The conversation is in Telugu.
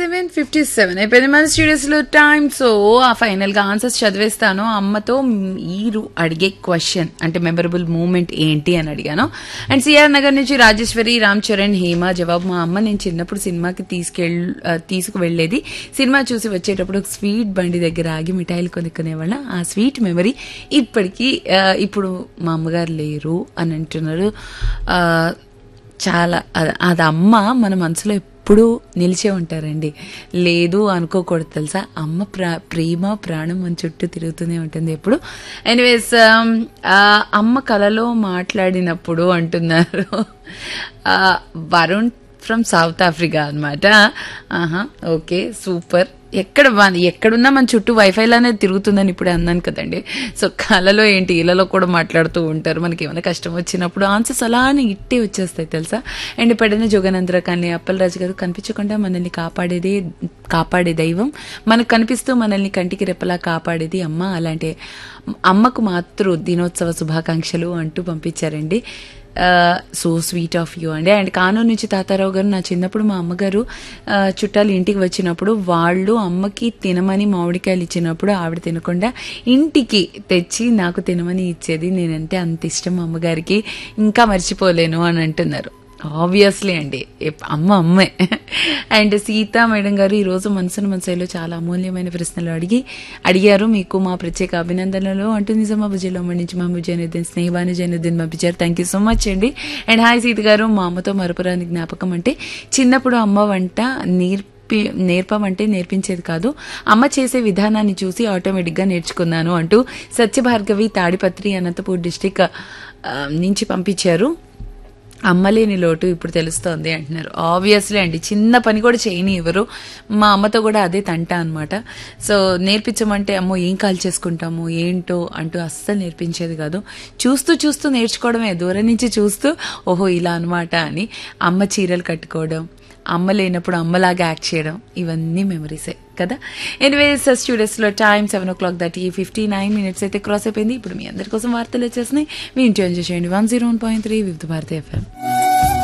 సెవెన్ ఫిఫ్టీ సెవెన్ అయిపోయింది మన స్టూడియోస్ లో టైం సో ఆ ఫైనల్ గా ఆన్సర్స్ చదివేస్తాను అమ్మతో మీరు అడిగే క్వశ్చన్ అంటే మెమరబుల్ మూమెంట్ ఏంటి అని అడిగాను అండ్ సిఆర్ నగర్ నుంచి రాజేశ్వరి రామ్ చరణ్ హేమ జవాబు మా అమ్మ నేను చిన్నప్పుడు సినిమాకి తీసుకెళ్ ఆ, తీసుకువెళ్లేది సినిమా చూసి వచ్చేటప్పుడు ఒక స్వీట్ బండి దగ్గర ఆగి మిఠాయిలు కొనుక్కునేవాళ్ళ ఆ స్వీట్ మెమరీ ఇప్పటికీ ఆ, ఇప్పుడు మా అమ్మగారు లేరు అని అంటున్నారు ఆ, చాలా అది- అది అమ్మ మన మనసులో ఎప్పుడూ నిలిచే ఉంటారండి లేదు అనుకోకూడదు తెలుసా అమ్మ ప్రా ప్రేమ ప్రాణం మన చుట్టూ తిరుగుతూనే ఉంటుంది ఎప్పుడు ఎనీవేస్ అమ్మ కలలో మాట్లాడినప్పుడు అంటున్నారు ఆ, వరుణ్ ఫ్రమ్ సౌత్ ఆఫ్రికా అనమాట ఆహా ఓకే సూపర్ ఎక్కడ వా- ఎక్కడున్నా మన చుట్టూ వైఫై లానే తిరుగుతుందని ఇప్పుడే అన్నాను కదండి సో కళలో ఏంటి ఇళ్లలో కూడా మాట్లాడుతూ ఉంటారు మనకి ఏమైనా కష్టం వచ్చినప్పుడు ఆన్సర్స్ అలానే ఇట్టే వచ్చేస్తాయి తెలుసా అండ్ పెడన జోగనంద్ర కానీ అప్పలరాజు గారు కనిపించకుండా మనల్ని కాపాడేదే కాపాడే దైవం మనకు కనిపిస్తూ మనల్ని కంటికి రెప్పలా కాపాడేది అమ్మ అలాంటి అమ్మకు మాతృ దినోత్సవ శుభాకాంక్షలు అంటూ పంపించారండి సో స్వీట్ ఆఫ్ యూ అండి అండ్ కానూరు నుంచి తాతారావు గారు నా చిన్నప్పుడు మా అమ్మగారు ఆ, చుట్టాలు ఇంటికి వచ్చినప్పుడు వాళ్ళు అమ్మకి తినమని మామిడికాయలు ఇచ్చినప్పుడు ఆవిడ తినకుండా ఇంటికి తెచ్చి నాకు తినమని ఇచ్చేది నేనంటే అంత ఇష్టం మా అమ్మగారికి ఇంకా మర్చిపోలేను అని అంటున్నారు ఆబ్వియస్లీ అండి ఎప్- అమ్మ అమ్మే అండ్ సీతా మేడం గారు ఈ రోజు మనసును మనసులో చాలా అమూల్యమైన ప్రశ్నలు అడిగి అడిగారు మీకు మా ప్రత్యేక అభినందనలు అంటూ నిజామాబాద్ జిల్లా నుంచి మహబూబ్ జైనుద్దీన్ స్నేహబాను జైనుద్దీన్ పంపించారు థ్యాంక్ యూ సో మచ్ అండి అండ్ హాయ్ సీత గారు మా అమ్మతో మరపురాని జ్ఞాపకం అంటే చిన్నప్పుడు అమ్మ వంట నేర్పి నేర్పమంటే నేర్పించేది కాదు అమ్మ చేసే విధానాన్ని చూసి ఆటోమేటిక్గా నేర్చుకున్నాను అంటూ సత్యభార్గవి తాడిపత్రి అనంతపూర్ డిస్టిక్ నుంచి పంపించారు అమ్మలేని లోటు ఇప్పుడు తెలుస్తోంది అంటున్నారు ఆబ్వియస్లీ అండి చిన్న పని కూడా చేయని ఎవరు మా అమ్మతో కూడా అదే తంట అనమాట సో నేర్పించమంటే అమ్మో ఏం కాల్ చేసుకుంటాము ఏంటో అంటూ అస్సలు నేర్పించేది కాదు చూస్తూ చూస్తూ నేర్చుకోవడమే దూరం నుంచి చూస్తూ ఓహో ఇలా అనమాట అని అమ్మ చీరలు కట్టుకోవడం అమ్మ లేనప్పుడు అమ్మలాగా యాక్ట్ చేయడం ఇవన్నీ మెమరీసే కదా ఎనివేస్ స్టూడియోస్లో time seven o'clock that ఈ ఫిఫ్టీ నైన్ మినిట్స్ అయితే క్రాస్ అయిపోయింది ఇప్పుడు మీ అందరి కోసం వార్తలు వచ్చేసినాయి మీ ఇంటి ఎంజాయ్ చేయండి one zero one point three Vividh Bharati FM